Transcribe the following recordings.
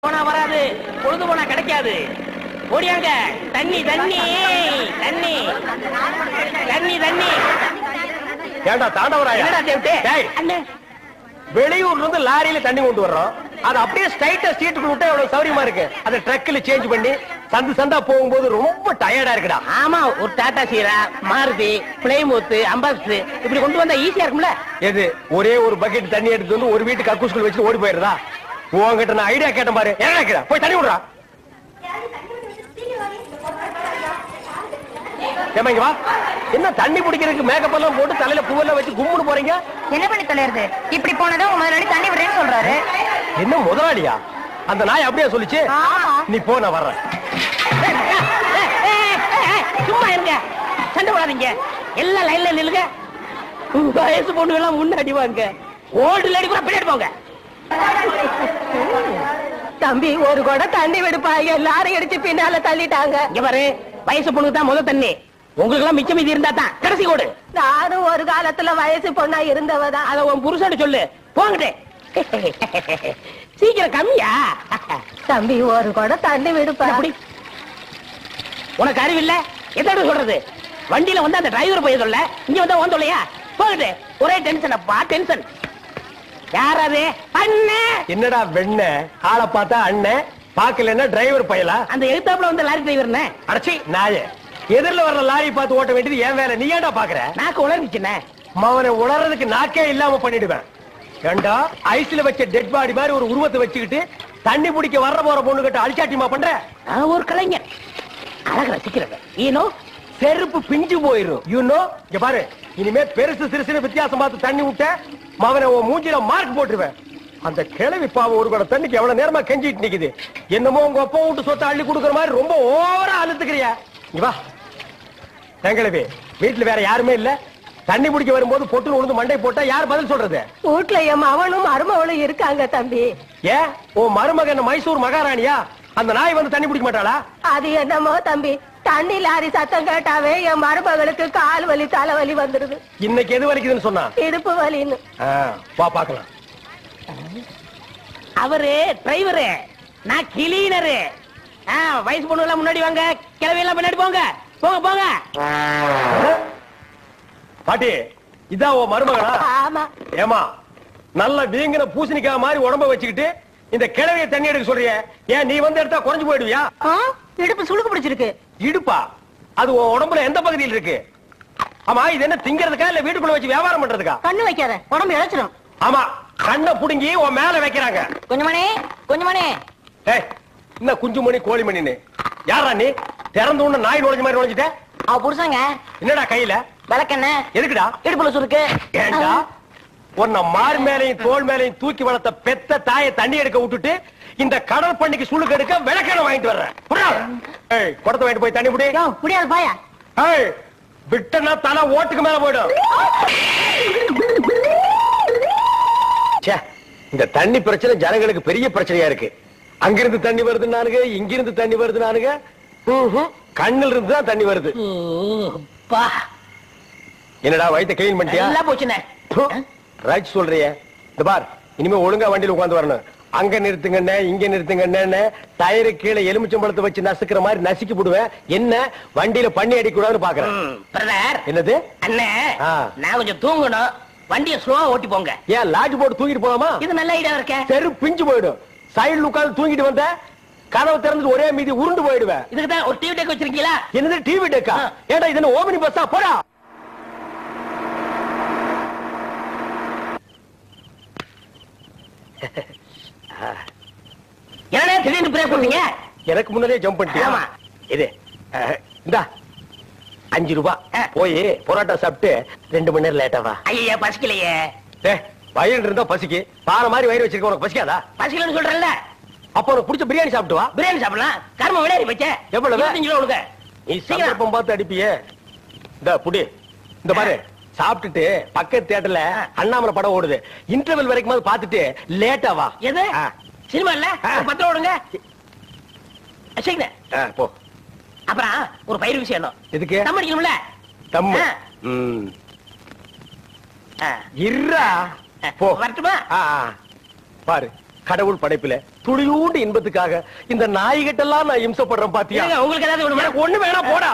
போனா வராது பொழுது போனா கிடைக்காது ஓடியாங்க தண்ணி தண்ணி தண்ணி தண்ணி தண்ணி ஏண்டா தாண்டவராயா என்னடா தேவட்டே டேய், அண்ணே வெளியூர்ல இருந்து லாரியில தண்ணி கொண்டு வர்றோம் அது அப்படியே ஸ்ட்ரைட்டா ஸ்ட்ரீட்டுக்கு விட்டா எவ்வளவு சௌரியமா இருக்கு அதை ட்ரக்ல சேஞ்ச் பண்ணி சந்து சந்தா போகும்போது ரொம்ப டயர்டா இருக்குடா ஆமா ஒரு டாடா சீரா மாருதி பிளைமூத் அம்பாஸ்டர் இப்படி கொண்டு வந்தா ஈஸியா இருக்கும்ல எது ஒரே ஒரு பக்கெட் தண்ணி எடுத்து வந்து ஒரு வீட்டு கக்கூஸ்குள் வச்சு ஓடி போயிருதா உங்ககிட்ட நான் ஐடியா கேட்டேன் பாரு என்ன கேக்குற போய் தண்ணி விடுறா ஏமா இங்க வா என்ன தண்ணி பிடிக்கிறதுக்கு மேக்கப் எல்லாம் போட்டு தலையில பூவெல்லாம் வச்சு கும்முன்னு போறீங்க என்ன பண்ணி தொலைறது இப்படி போனதும் உங்க முதலாளி தண்ணி விடுறேன்னு சொல்றாரு என்ன முதலாளியா அந்த நாய் அப்படியே சொல்லுச்சு ஆமா. நீ போ நான் வர்றேன் ஏய், ஏய், ஏய், ஏய், சும்மா இருங்க சண்டை போடாதீங்க எல்லாம் லைன்ல நில்லுங்க வயசு பொண்ணு எல்லாம் முன்னாடி வாங்க ஓல்டு லேடி கூட பின்னாடி போங்க தம்பி ஒரு குடம் தண்ணி விடுப்பா எல்லாரும் அடிச்சு பின்னால தள்ளிட்டாங்க இங்க பாரு வயசு பொண்ணுக்கு தான் முதல் தண்ணி உங்களுக்கு எல்லாம் மிச்சம் மீதி இருந்தா தான் கடைசி கோடு நானும் ஒரு காலத்துல வயசு பொண்ணா இருந்தவதான் அத உன் புருஷன் சொல்லு போங்கட்டே சீக்கிரம் கம்மியா தம்பி ஒரு குடம் தண்ணி விடுப்பா அப்படி உனக்கு அறிவில்ல எதோட சொல்றது வண்டியில வந்து அந்த டிரைவர் போய் சொல்ல இங்க வந்தா ஓன் சொல்லையா போகட்டு ஒரே டென்ஷன் அப்பா டென்ஷன் யார் அது அண்ணே என்னடா வெண்ண ஆளை பார்த்தா அண்ணன் பாக்கலன்னா டிரைவர் பயலா அந்த எழுத்தாப்புல வந்த லாரி டிரைவர்னே அடச்சி நாயே எதிரில வர்ற லாரி பார்த்து ஓட்ட வேண்டியது என் வேலை நீ ஏன்டா பாக்குற நாக்கு உளர்ந்துச்சுண்ணே அவனை உணர்றதுக்கு நாக்கே இல்லாம பண்ணிடுவேன் ஏண்டா ஐஸ்ல வச்ச டெட் பாடி மாதிரி ஒரு உருவத்தை வச்சுக்கிட்டு தண்ணி பிடிக்க வர்ற போற பொண்ணு கிட்ட அழிச்சாட்டிமா பண்ற நான் ஒரு கலைஞர் அழக ரசிக்கிறவன் ஈனோ செருப்பு பிஞ்சு போயிரும் யூ நோ இங்க பாரு இனிமே பெருசு சிறுசுன்னு வித்தியாசம் பார்த்து தண்ணி விட்ட மவனை உன் மூஞ்சில மார்க் போட்டுருவேன் அந்த கிழவி பாவம் ஒரு கூட தண்ணிக்கு எவ்வளவு நேரமா கெஞ்சிட்டு நிக்குது என்னமோ உங்க அப்பா விட்டு சொத்தை அள்ளி கொடுக்குற மாதிரி ரொம்ப ஓவரா அழுத்துக்கிறியா இங்க வா எங்கிழவி வீட்டுல வேற யாருமே இல்ல தண்ணி பிடிக்க வரும்போது பொட்டுன்னு உழுந்து மண்டை போட்டா யார் பதில் சொல்றது வீட்டுல என் மவனும் மருமவளும் இருக்காங்க தம்பி ஏன் உன் மருமகன் மைசூர் மகாராணியா அந்த நாய் வந்து தண்ணி பிடிக்க மாட்டாளா அது என்னமோ தம்பி தண்ணி லாரி சத்தம் கேட்டாவே என் மருமகளுக்கு கால் வலி தலைவலி வந்துருது இன்னைக்கு எது வலிக்குதுன்னு சொன்னா இடுப்பு வலின்னு ஆ, வா பாக்கலாம் அவரு டிரைவரு நான் கிளீனரு ஆ, வயசு பொண்ணு எல்லாம் முன்னாடி வாங்க கிளவி எல்லாம் பின்னாடி போங்க போங்க போங்க பாட்டி இதான் உன் மருமகனா ஆமா ஏமா நல்ல வீங்கின பூசணிக்காய் மாதிரி உடம்ப வச்சுக்கிட்டு இந்த கிழவிய தண்ணி எடுக்க சொல்றிய ஏன் நீ வந்து எடுத்தா குறைஞ்சு போயிடுவியா ஆ, இடுப்பு சுளுக்கு பிடிச்சிருக்கு இடுப்பா அது உன் உடம்புல எந்த பகுதியில் இருக்கு ஆமா இது என்ன திங்கிறதுக்கா இல்ல வீட்டுக்குள்ள வச்சு வியாபாரம் பண்றதுக்கா கண்ணு வைக்காத உடம்பு இழைச்சிடும் ஆமா கண்ணை புடுங்கி உன் மேல வைக்கிறாங்க கொஞ்சமணி கொஞ்சமணி ஏய் என்ன குஞ்சுமணி கோழிமணின்னு யாரா நீ திறந்து உடனே நாய் நுழைஞ்ச மாதிரி நுழைஞ்சிட்ட அவ புருஷங்க என்னடா கையில விளக்கண்ண எதுக்குடா இடுப்புல சுருக்கு ஏண்டா உன்னை மார் மேலையும் தோல் மேலையும் தூக்கி வளர்த்த பெத்த தாயை தண்ணி எடுக்க விட்டுட்டு இந்த கடல் பண்ணிக்கு சுளுக்கு எடுக்க விளக்கணை வாங்கிட்டு வர்றேன் புறா. ஏய் குடத்தை வாங்கிட்டு போய் தண்ணி புடி யோ, முடியாது பாயா ஏய் விட்டனா தலை ஓட்டுக்கு மேல போயிடும் ச்சே, இந்த தண்ணி பிரச்சனை ஜனங்களுக்கு பெரிய பிரச்சனையா இருக்கு அங்கிருந்து தண்ணி வருது நானுங்க இங்கிருந்து தண்ணி வருது நானுங்க ம்ஹும். கண்ணுல இருந்து தான் தண்ணி வருது பா என்னடா வயித்தை கிளீன் பண்ணிட்டியா நல்லா போச்சுண்ணே ப்பு, ரைட் சொல்றியே இந்த பார் இனிமே ஒழுங்கா வண்டியில உட்கார்ந்து வரணும் அங்க நிறுத்துங்கண்ணே இங்க நிறுத்துங்கண்ணே டயரு கீழே எலுமிச்சம்பழத்தை வச்சு நசுக்கிற மாதிரி நசுக்கி போடுவேன் என்ன வண்டியில பண்ணி அடிக்க கூடாதுன்னு பாக்குறேன் பிரதர் என்னது அண்ணே ஆ. நான் கொஞ்சம் தூங்கணும் வண்டியை ஸ்லோவா ஓட்டி போங்க ஏன் லாட்ஜ் போட்டு தூங்கிட்டு போலாமா இது நல்ல ஐடியா இருக்கே தெரு பிஞ்சு போயிடும் சைடுல உட்கார்ந்து தூங்கிட்டு வந்த கதவை திறந்துட்டு ஒரே மீதி உருண்டு போயிடுவேன் இதுக்கு தான் ஒரு டிவி டேக் வச்சிருக்கீங்களா என்னது டிவி டெக்கா ஆ. ஏடா இது என்ன ஓமனி பஸ்ஸா போடா என்னண்ணே திடீர்னு பிரேக் பண்ணீங்க எனக்கு முன்னாடியே ஜம்ப் பண்ணிட்டியா ஆமா. இது அஹ், இந்தா அஞ்சு ரூபாய் ஆ. போய் பொரோட்டா சாப்பிட்டு ரெண்டு மணி நேரம் லேட்டா வா ஐயா பசிக்கலையே டே வயிறு இருந்தா பசிக்கு பாறை மாதிரி வயிறு வச்சிருக்க உனக்கு பசிக்காதா பசிக்கலன்னு சொல்றேன்ல அப்ப உனக்கு பிடிச்ச பிரியாணி சாப்பிட்டு வா பிரியாணி சாப்பிடலாம் கர்மம் விளையாடி வச்சே எவ்வளவு? இருபத்தஞ்சு ரூபா கொடுங்க நீ சீக்கிரம். சந்தர்ப்பம் பார்த்து அடிப்பியே இந்த புடி இந்த பாரு சாப்பிட்டுட்டு பக்கத்து தியேட்டர்ல அண்ணாமலை படம் ஓடுது இன்டர்வல் வரைக்கும் பார்த்துட்டு லேட்டா வா எது ஆ. சினிமா இல்ல ஆ. ஒரு பத்து ரூபா கொடுங்க சரிங்க ஆ, போ அப்புறம் ஒரு பயிர் விஷயம் வேணும் எதுக்கு தம் அடிக்கணும்ல தம்மு ஆ. ம். ஆ. இருடா போ வரட்டுமா ஆ, ஆ. பாரு கடவுள் படைப்புல துளியூண்டு இன்பத்துக்காக இந்த நாய்கிட்டெல்லாம் நான் இம்சப்படுறேன் பாத்தியா ஏங்க, உங்களுக்கு ஏதாவது வேணுமா எனக்கு ஒண்ணு வேணா போடா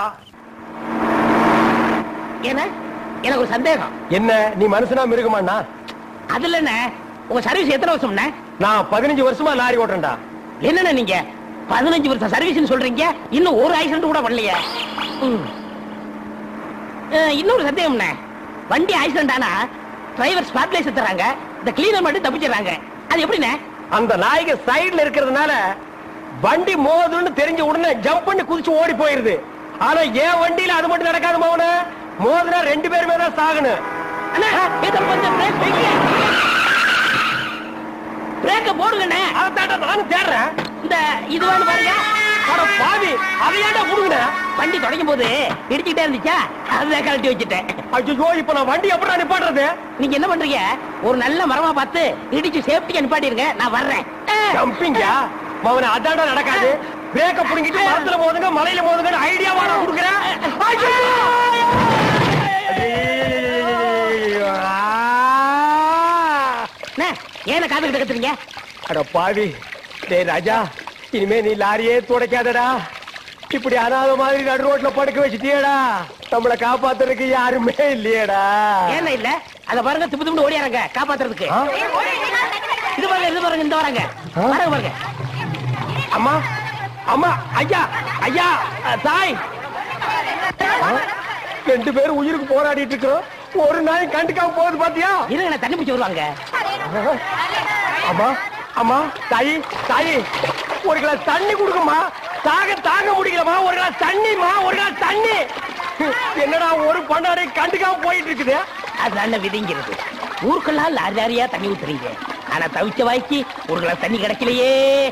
ஏன்னா எனக்கு ஒரு சந்தேகம் என்ன நீ மனுஷனா மிருகமாண்ணா அதுல என்ன உங்க சர்வீஸ் எத்தனை வருஷம்ண்ணே நான் பதினஞ்சு வருஷமா லாரி ஓட்டுறேன்டா என்னண்ணே நீங்க பதினஞ்சு வருஷம் சர்வீஸ்னு சொல்றீங்க இன்னும் ஒரு ஆக்சிடென்ட் கூட பண்ணலையே ம். அஹ், இன்னொரு சந்தேகம்ண்ணே வண்டி ஆக்சிடென்ட் ஆனா டிரைவர் ஸ்பாட்லேயே செத்துறாங்க இந்த கிளீனர் மட்டும் தப்பிச்சிடுறாங்க அது எப்படிண்ணே அந்த நாய்க்கு சைடுல இருக்கிறதுனால வண்டி மோதுன்னு தெரிஞ்ச உடனே ஜம்ப் பண்ணி குதிச்சு ஓடி போயிருது ஆனா என் வண்டியில அது மட்டும் நடக்காது மௌன மோதுனா ரெண்டு பேருமே தான் சாகணும் அண்ணா இதை கொஞ்சம் பிரேக் வைங்க பிரேக்க போடுங்கண்ணே அதான்டா நானும் தேடுறேன் இந்த இது வேணும் பாருங்க அட பாவி அதையாண்டா புடுங்கின வண்டி தொடங்கும் போது இடிச்சுக்கிட்டே இருந்துச்சா அதுதான் கழட்டி வச்சுட்டேன் ஐயோ இப்ப நான் வண்டி எப்படி நிப்பாட்டுறது நீங்க என்ன பண்றீங்க ஒரு நல்ல மரமா பார்த்து இடிச்சு சேஃப்டியா நிப்பாட்டிருங்க நான் வர்றேன் அஹ். ஜம்பிங்கா மவன அதாண்டா நடக்காது பிரேக்க புடுங்கிட்டு மரத்துல மோதுங்க மலையில மோதுங்க ஐடியா வாடா குடுக்குறேன் ஐயோ! ஐயோ! ஆ! அண்ணே, ஏன காது கிட்ட கத்துறீங்க அட பாவி டேய் ராஜா இனிமே நீ லாரியே துடைக்காதடா இப்படி அனாத மாதிரி நடு ரோட்ல படுக்க வச்சிட்டியேடா நம்மள காப்பாத்துறதுக்கு யாருமே இல்லையேடா ஏன் இல்ல அத பாருங்க திப்பு திப்பு ஓடியாரங்க காப்பாத்துறதுக்கு ஆ? இது பாருங்க இது பாருங்க இந்த வராங்க ஆ? பாருங்க பாருங்க அம்மா அம்மா ஐயா ஐயா அஹ், தாய் ஆ? ரெண்டு பேரும் உயிருக்கு போராடிட்டு இருக்கிறோம் ஒரு நாய் கண்டுக்காம போகுது பாத்தியா இருங்க நான் தண்ணி பிடிச்சி வருவாங்க அம்மா அம்மா தாயி தாயி ஒரு கிளாஸ் தண்ணி கொடுக்குமா தாக தாங்க முடியலமா ஒரு கிளாஸ் தண்ணிமா ஒரு கிளாஸ் தண்ணி என்னடா ஒரு பண்ணாடை கண்டுக்காம போயிட்டு இருக்குது அதுதான விதிங்கிறது ஊருக்கெல்லாம் லாரி லாரியா தண்ணி ஊத்துறீங்க ஆனா தவிச்ச வாய்க்கு ஒரு கிளாஸ் தண்ணி கிடைக்கலையே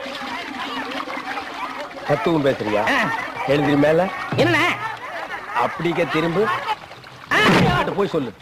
தத்துவம் பேசுறியா ஆ, எழுந்திரி மேல என்னண்ணே அப்படிக்க திரும்ப ஆ, போய் சொல்லு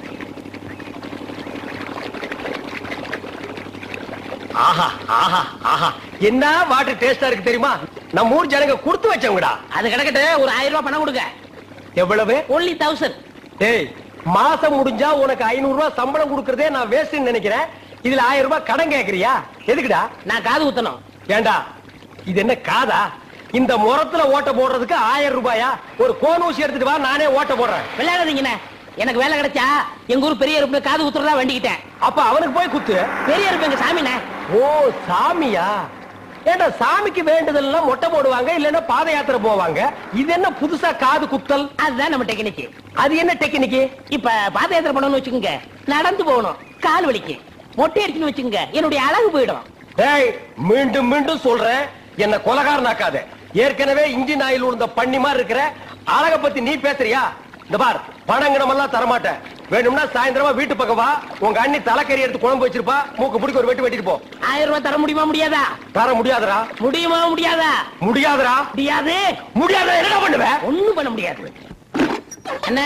ஆஹா ஆஹா ஆஹா என்ன வாட்டர் டேஸ்டா இருக்கு தெரியுமா நம்ம ஊர் ஜனங்க கொடுத்து வச்சவங்கடா அது கிடக்கட்டு ஒரு ஆயிரம் ரூபாய் பணம் கொடுங்க எவ்வளவு ஒன்லி தௌசண்ட் டேய் மாசம் முடிஞ்சா உனக்கு ஐநூறு ரூபாய் சம்பளம் கொடுக்கறதே நான் வேஸ்ட்னு நினைக்கிறேன் இதுல ஆயிரம் ரூபாய் கடன் கேக்குறியா எதுக்குடா நான் காது ஊத்தணும் ஏண்டா இது என்ன காதா இந்த முறத்துல ஓட்ட போடுறதுக்கு ஆயிரம் ரூபாயா ஒரு கோன் ஊசி எடுத்துட்டு வா நானே ஓட்ட போடுறேன் விளையாடாதீங்கண்ணே எனக்கு வேலை கிடைச்சா எங்க ஊர் பெரிய இருப்பு காது ஊத்துறதா வேண்டிக்கிட்டேன் அப்ப அவனுக்கு போய் குத்து பெரிய இருப்பு எங்க சாமிண்ணே ஓ சாமியா ஏண்டா சாமிக்கு வேண்டுதல்லாம் மொட்டை போடுவாங்க இல்லன்னா பாத யாத்திரை போவாங்க இது என்ன புதுசா காது குத்தல் அதுதான் நம்ம டெக்னிக் அது என்ன டெக்னிக்கு இப்ப பாத யாத்திரை பண்ணணும்னு வச்சுக்கோங்க நடந்து போகணும் கால் வலிக்கு மொட்டை அடிச்சுன்னு வச்சுக்கோங்க என்னுடைய அழகு போயிடும் டேய் மீண்டும் மீண்டும் சொல்றேன் என்ன கொலகாரனாக்காத ஏற்கனவே இன்ஜின் ஆயில் உழுந்த பண்ணி மாதிரி இருக்கிற அழக பத்தி நீ பேசுறியா இந்த பார் பணங்கணம் எல்லாம் தரமாட்டேன் வேணும்னா சாயந்தரமா வீட்டு பக்கம் வா உங்க அண்ணி தலைக்கறி எடுத்து குழம்பு வச்சிருப்பா மூக்கு பிடிக்க ஒரு வெட்டு வெட்டிட்டு போ ஆயிரம் ரூபாய் தர முடியுமா முடியாதா தர முடியாதுடா முடியுமா முடியாதா முடியாதுடா முடியாது முடியாத என்ன பண்ணுவேன் ஒண்ணும் பண்ண முடியாது என்ன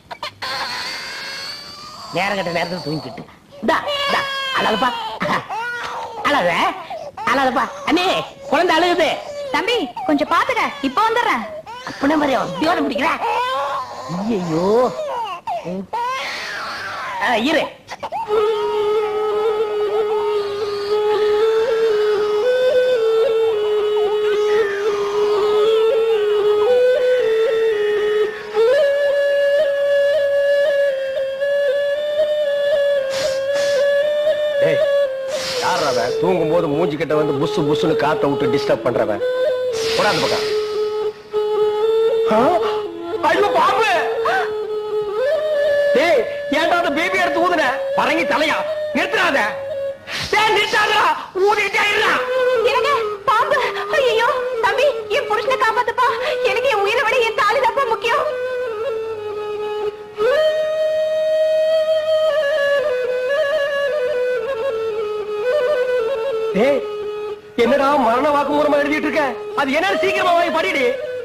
நேரம் கட்ட நேரத்துல தூங்கிட்டு இந்தா இந்தா அழகுப்பா அழக அழகுப்பா அண்ணே குழந்தை அழுகுது தம்பி கொஞ்சம் பாத்துக்க இப்ப வந்துடுறேன் அப்பன மாதிரி அப்படியோட பிடிக்கிறா ஐயோ இரு டேய் யார் அவன் தூங்கும் போது மூஞ்சி கிட்ட வந்து புசு புசுன்னு காத்த விட்டு டிஸ்டர்ப் பண்றவன் போடா அந்த பக்கம் ஆ? ஐயோ பாம்பு டேய் ஏன்டா அந்த பேபி எடுத்து ஊதுன பரங்கி தலையா நிறுத்துறாத டேய் நிறுத்தாதடா ஊதிட்டே இருடா எனக்கு பாம்பு ஐயோ தம்பி என் புருஷனை காப்பாத்துப்பா எனக்கு என் உயிரை விட என் தாலி தப்பா முக்கியம் டேய் என்னடா மரண வாக்குமூலமா எழுதிட்டு இருக்க அது என்ன சீக்கிரமா வாங்கி படிடி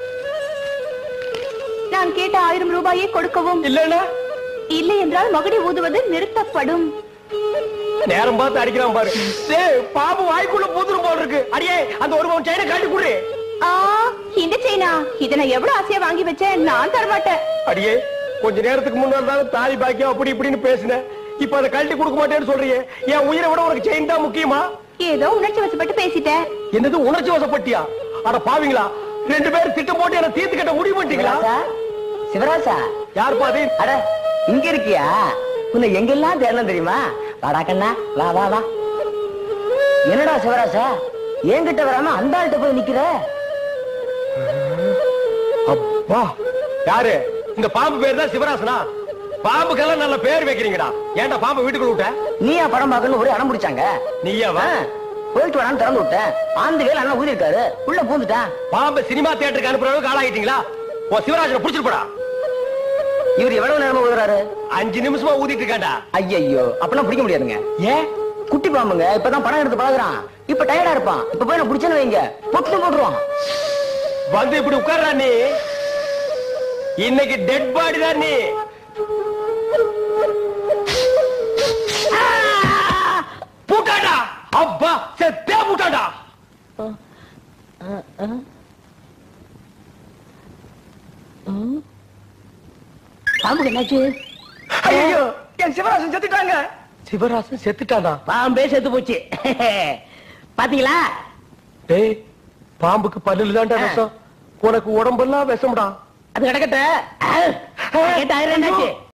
நான் கேட்ட ஆயிரம் ரூபாயை கொடுக்கவும் இல்லன்னா இல்லை என்றால் மகுடி ஊதுவது நிறுத்தப்படும் நேரம் பார்த்து அடிக்கிறான் பாரு டேய் பாம்பு வாய்க்குள்ள பூத்துரும் போல் இருக்கு அடியே அந்த ஒரு பவுன் செயினை காட்டி குடு ஆ இந்த செயினா இதை நான் எவ்வளவு ஆசையா வாங்கி வச்சேன் நான் தரமாட்டேன் அடியே கொஞ்ச நேரத்துக்கு முன்னாடி தான் தாலி பாக்கியம் அப்படி இப்படின்னு பேசினேன் இப்ப அதை கழட்டி கொடுக்க மாட்டேன்னு சொல்றியே என் உயிரை விட உனக்கு செயின் தான் முக்கியமா ஏதோ உணர்ச்சி வசப்பட்டு பேசிட்டேன் என்னது உணர்ச்சி வசப்பட்டியா அட பாவீங்களா ரெண்டு பேரும் திட்டம் போட்டு என்ன தீர்த்து கட்ட முடிவு பண்ணிட்டீங்களா சிவராசா சிவராசா யார் பாதி அட இங்க இருக்கியா உன்னை எங்கெல்லாம் தேடணும் தெரியுமா வாடா கண்ணா வா வா வா என்னடா சிவராசா என்கிட்ட வராம அந்த ஆள்கிட்ட போய் நிக்கிற அப்பா யாரு இந்த பாம்பு பேர் தான் சிவராசனா பாம்புக்கெல்லாம் நல்ல பேர் வைக்கிறீங்கடா ஏன்டா பாம்பு வீட்டுக்குள்ள விட்ட நீயா படம் பார்க்கணும் ஒரே அடம் பிடிச்சாங்க நீயாவா போயிட்டு வேணாம்னு திறந்து விட்டேன் ஆந்து வேலை அண்ணன் ஊதி இருக்காரு உள்ள பூந்துட்டான் பாம்பு சினிமா தியேட்டருக்கு அனுப்புற அளவுக்கு ஆளாகிட்டீங்களா ஓ சிவராஜனை புடிச்சிட்டு போடா இவர் எவ்வளவு நேரமா ஊதுறாரு அஞ்சு நிமிஷமா ஊதிட்டு இருக்காண்டா ஐயோ அப்பெல்லாம் பிடிக்க முடியாதுங்க ஏன் குட்டி பாம்புங்க இப்பதான் படம் எடுத்து பழகுறான் இப்ப டயர்டா இருப்பான் இப்ப போய் நான் பிடிச்சேன்னு வைங்க பொட்டு போட்டுருவான் வந்து இப்படி உட்கார்றா நீ இன்னைக்கு டெட் பாடி தான் நீ பூட்டாடா அப்பா செத்தே பூட்டாடா பாம்புக்கு என்னாச்சு ஐயோ என் சிவராசன் செத்துட்டாங்க சிவராசன் செத்துட்டானா பாம்பே செத்து போச்சு பாத்தீங்களா டேய் பாம்புக்கு பல்லுல தான்டா விஷம் உனக்கு உடம்பெல்லாம் விஷம்டா அது கிடக்கட்ட கேட்டாயிரம் என்னாச்சு